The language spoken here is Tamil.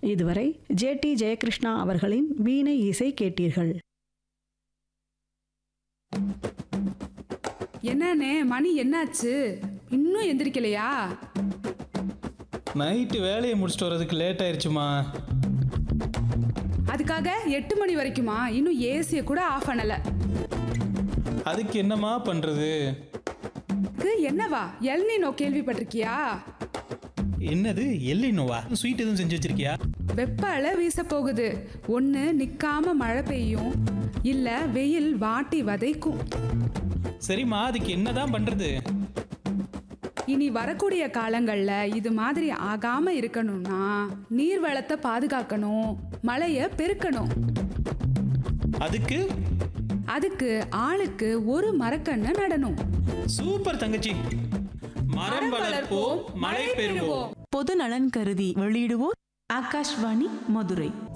இதுவரை ஜே டி ஜெயகிருஷ்ணா அவர்களின் வீணை இசை கேட்டீர்கள் என்னண்ணே மணி என்னாச்சு இன்னும் எந்திரிக்கலையா நைட்டு வேலையை முடிச்சுட்டு வரதுக்கு லேட் ஆயிடுச்சுமா அதுக்காக எட்டு மணி வரைக்குமா இன்னும் ஏசியை கூட ஆஃப் பண்ணல அதுக்கு என்னம்மா பண்ணுறது க்கு என்னவா எல்னினோ கேள்விப்பட்டிருக்கியா என்னது எல்லினோவா ஸ்வீட் எதுவும் செஞ்சு வச்சிருக்கியா வெப்ப அலை வீச போகுது ஒன்று நிற்காம மழை பெய்யும் இல்லை வெயில் வாட்டி வதைக்கும் சரிம்மா அதுக்கு என்னதான் பண்ணுறது இனி வரக்கூடிய காலங்களில் இது மாதிரி ஆகாம இருக்கணும்னா நீர் வளத்தை பாதுகாக்கணும் மழையை பெருக்கணும் அதுக்கு அதுக்கு ஆளுக்கு ஒரு மரக்கண்ணை நடணும் சூப்பர் தங்கச்சி மரம் வளர்ப்போம் மழை பெறுவோம் பொது நலன் கருதி வெளியிடுவோர் ஆகாஷ்வாணி மதுரை